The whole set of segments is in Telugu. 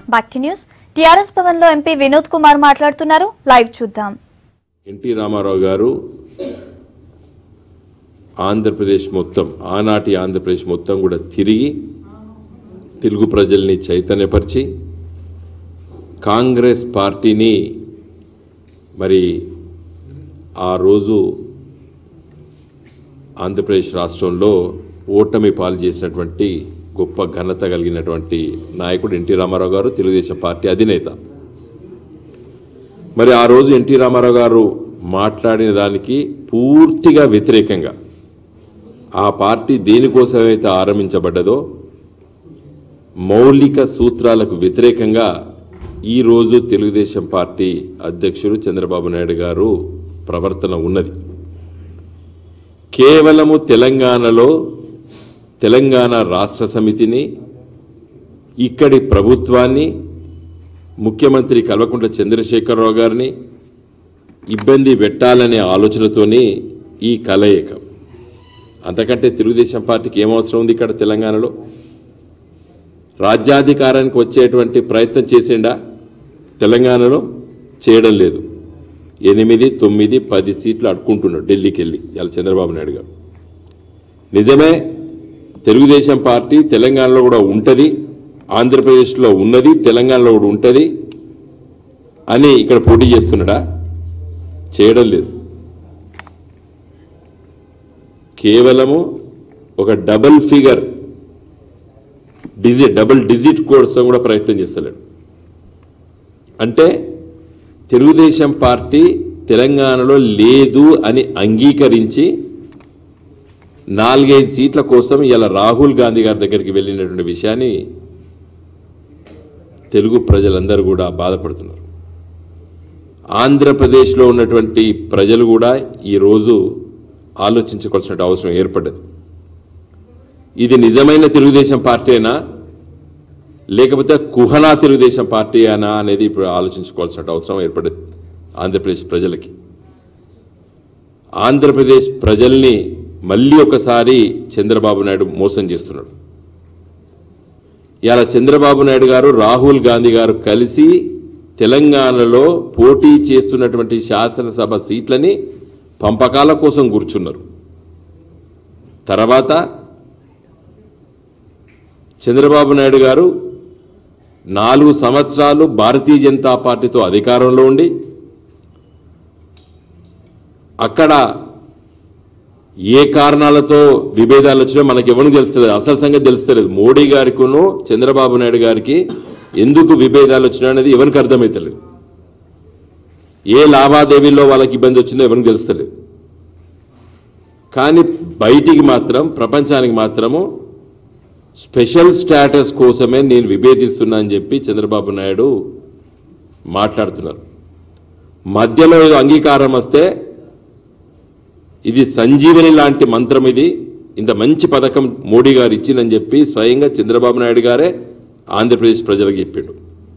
back to news TRS Bhavan లో ఎంపీ వినోద్ కుమార్ మాట్లాడుతున్నారు లైవ్ చూద్దాం ఎన్టీ రామారావు గారు ఆంధ్రప్రదేశ్ మొత్తం ఆనాటి ఆంధ్రప్రదేశ్ మొత్తం కూడా తిరిగి తెలుగు ప్రజల్ని చైతన్యపరిచి కాంగ్రెస్ పార్టీని మరి ఆ రోజు ఆంధ్రప్రదేశ్ రాష్ట్రంలో ఓటమి పాలు చేసినటువంటి గొప్ప ఘనత కలిగినటువంటి నాయకుడు ఎన్టీ రామారావు గారు తెలుగుదేశం పార్టీ అధినేత మరి ఆ రోజు ఎన్టీ రామారావు గారు మాట్లాడిన దానికి పూర్తిగా వ్యతిరేకంగా ఆ పార్టీ దేనికోసమైతే ఆరంభించబడ్డదో మౌలిక సూత్రాలకు వ్యతిరేకంగా ఈరోజు తెలుగుదేశం పార్టీ అధ్యక్షుడు చంద్రబాబు నాయుడు గారు ప్రవర్తన ఉన్నది కేవలము తెలంగాణలో తెలంగాణ రాష్ట్ర సమితిని ఇక్కడి ప్రభుత్వాన్ని ముఖ్యమంత్రి కల్వకుంట్ల చంద్రశేఖరరావు గారిని ఇబ్బంది పెట్టాలనే ఆలోచనతోని ఈ కలయిక అంతకంటే తెలుగుదేశం పార్టీకి ఏమవసరం ఉంది ఇక్కడ తెలంగాణలో రాజ్యాధికారానికి వచ్చేటువంటి ప్రయత్నం చేసిండా తెలంగాణలో చేయడం లేదు ఎనిమిది తొమ్మిది పది సీట్లు అడుక్కుంటున్నాడు ఢిల్లీకి వెళ్ళి ఇవాళ చంద్రబాబు నాయుడు గారు నిజమే తెలుగుదేశం పార్టీ తెలంగాణలో కూడా ఉంటుంది ఆంధ్రప్రదేశ్లో ఉన్నది తెలంగాణలో కూడా ఉంటుంది అని ఇక్కడ పోటీ చేస్తున్నాడా చేయడం లేదు కేవలము ఒక double figure digit double digit కోసం కూడా ప్రయత్నం చేస్తలేడు అంటే తెలుగుదేశం పార్టీ తెలంగాణలో లేదు అని అంగీకరించి నాలుగైదు సీట్ల కోసం ఇలా రాహుల్ గాంధీ గారి దగ్గరికి వెళ్ళినటువంటి విషయాన్ని తెలుగు ప్రజలందరూ కూడా బాధపడుతున్నారు ఆంధ్రప్రదేశ్లో ఉన్నటువంటి ప్రజలు కూడా ఈరోజు ఆలోచించుకోవాల్సిన అవసరం ఏర్పడ్డది ఇది నిజమైన తెలుగుదేశం పార్టీనా లేకపోతే కుహనా తెలుగుదేశం పార్టీ అయినా అనేది ఇప్పుడు ఆలోచించుకోవాల్సిన అవసరం ఏర్పడేది ఆంధ్రప్రదేశ్ ప్రజలకి ఆంధ్రప్రదేశ్ ప్రజల్ని మళ్ళీ ఒకసారి చంద్రబాబు నాయుడు మోసం చేస్తున్నాడు ఇలా చంద్రబాబు నాయుడు గారు రాహుల్ గాంధీ గారు కలిసి తెలంగాణలో పోటీ చేస్తున్నటువంటి శాసనసభ సీట్లని పంపకాల కోసం కూర్చున్నారు తర్వాత చంద్రబాబు నాయుడు గారు నాలుగు సంవత్సరాలు భారతీయ జనతా పార్టీతో అధికారంలో ఉండి అక్కడ ఏ కారణాలతో విభేదాలు వచ్చినా మనకి ఎవరికి తెలుస్తలేదు అసలు సంగతి తెలుస్తలేదు మోడీ గారికిను చంద్రబాబు నాయుడు గారికి ఎందుకు విభేదాలు వచ్చినా అనేది ఎవరికి అర్థమవుతలేదు ఏ లావాదేవీల్లో వాళ్ళకి ఇబ్బంది వచ్చిందో ఎవరికి తెలుస్తలేదు కానీ బయటికి మాత్రం ప్రపంచానికి మాత్రము స్పెషల్ స్టేటస్ కోసమే నేను విభేదిస్తున్నా అని చెప్పి చంద్రబాబు నాయుడు మాట్లాడుతున్నారు మధ్యలో ఏదో అంగీకారం వస్తే ఇది సంజీవని లాంటి మంత్రం ఇది ఇంత మంచి పథకం మోడీ గారు ఇచ్చిందని చెప్పి స్వయంగా చంద్రబాబు నాయుడు గారే ఆంధ్రప్రదేశ్ ప్రజలకు చెప్పిండు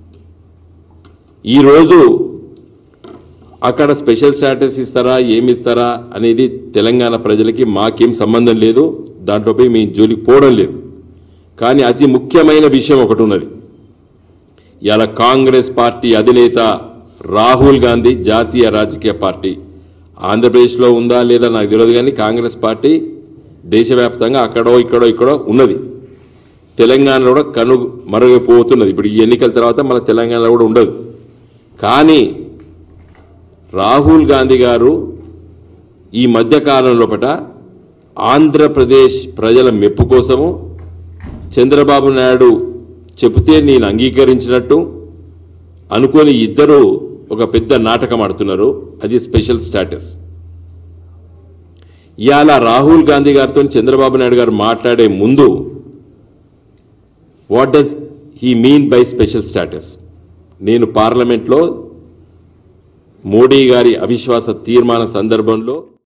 ఈరోజు అక్కడ స్పెషల్ స్టేటస్ ఇస్తారా ఏమి ఇస్తారా అనేది తెలంగాణ ప్రజలకి మాకేం సంబంధం లేదు దాంట్లో పోయి మీ జోలికి పోవడం లేదు కానీ అతి ముఖ్యమైన విషయం ఒకటి ఉన్నది ఇవాళ కాంగ్రెస్ పార్టీ అధినేత రాహుల్ గాంధీ జాతీయ రాజకీయ పార్టీ ఆంధ్రప్రదేశ్లో ఉందా లేదా నాకు తెలియదు కానీ కాంగ్రెస్ పార్టీ దేశవ్యాప్తంగా అక్కడో ఇక్కడో ఇక్కడో ఉన్నది తెలంగాణలో కూడా కను మరుగైపోతున్నది ఇప్పుడు ఈ ఎన్నికల తర్వాత మన తెలంగాణలో కూడా ఉండదు కానీ రాహుల్ గాంధీ గారు ఈ మధ్యకాలం లోపట ఆంధ్రప్రదేశ్ ప్రజల మెప్పు కోసము చంద్రబాబు నాయుడు చెబితే నేను అంగీకరించినట్టు అనుకొని ఇద్దరు ఒక పెద్ద నాటకం ఆడుతున్నారు అది స్పెషల్ స్టేటస్ ఇవాళ రాహుల్ గాంధీ గారితో చంద్రబాబు నాయుడు గారు మాట్లాడే ముందు what does he mean by special status నేను పార్లమెంట్లో మోడీ గారి అవిశ్వాస తీర్మాన సందర్భంలో